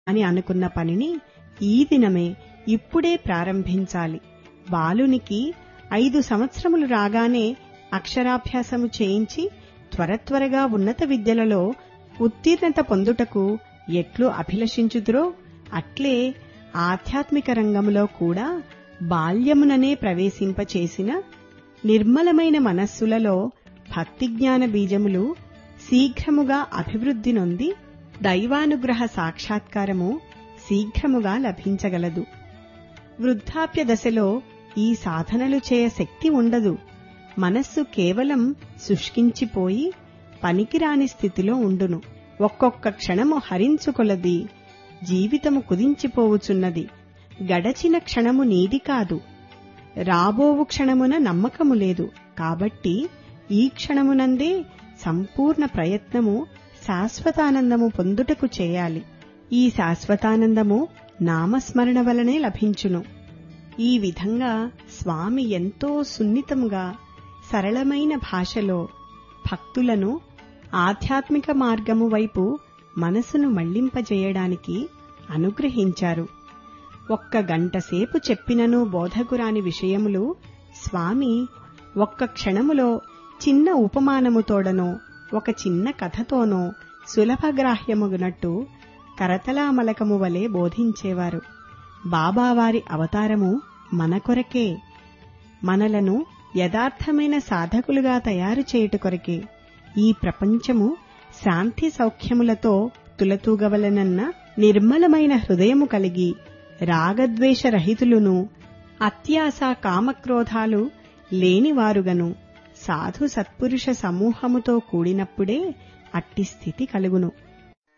అని అనుకున్న పనిని ఈ దినమే ఇప్పుడే ప్రారంభించాలి బాలునికి ఐదు సంవత్సరములు రాగానే అక్షరాభ్యాసము చేయించి త్వర త్వరగా ఉన్నత విద్యలలో ఉత్తీర్ణత పొందుటకు ఎట్లు అభిలషించుదురో అట్లే ఆధ్యాత్మిక రంగములో కూడా బాల్యముననే ప్రవేశింపచేసిన నిర్మలమైన మనస్సులలో భక్తిజ్ఞాన బీజములు శీఘ్రముగా అభివృద్ధి నొంది దైవానుగ్రహ సాక్షాత్కారము శీఘ్రముగా లభించగలదు వృద్ధాప్య దశలో ఈ సాధనలు చేయ శక్తి ఉండదు మనస్సు కేవలం శుష్కించిపోయి పనికిరాని స్థితిలో ఉండును ఒక్కొక్క క్షణము హరించుకొలది జీవితము కుదించిపోవుచున్నది గడచిన క్షణము నీది కాదు రాబోవు క్షణమున నమ్మకము లేదు కాబట్టి ఈ క్షణమునందే సంపూర్ణ ప్రయత్నము శాశ్వతానందము పొందుటకు చేయాలి ఈ శాశ్వతానందము నామస్మరణ వలనే లభించును ఈ విధంగా స్వామి ఎంతో సున్నితముగా సరళమైన భాషలో భక్తులను ఆధ్యాత్మిక మార్గము వైపు మనసును మళ్లింపజేయడానికి అనుగ్రహించారు ఒక్క గంటసేపు చెప్పినను బోధకురాని విషయములు స్వామి ఒక్క క్షణములో చిన్న ఉపమానముతోడనో ఒక చిన్న కథతోనో సులభగ్రాహ్యముగునట్టు కరతలామలకము వలె బోధించేవారు బాబావారి అవతారము మన కొరకే మనలను యథార్థమైన సాధకులుగా తయారు చేయుట కొరకే ఈ ప్రపంచము శాంతి సౌఖ్యములతో తులతూగవలనన్న నిర్మలమైన హృదయము కలిగి రాగద్వేషరహితులును అత్యాస కామక్రోధాలు లేనివారుగను సాధు సత్పురుష సమూహముతో కూడినప్పుడే అట్టి స్థితి కలుగును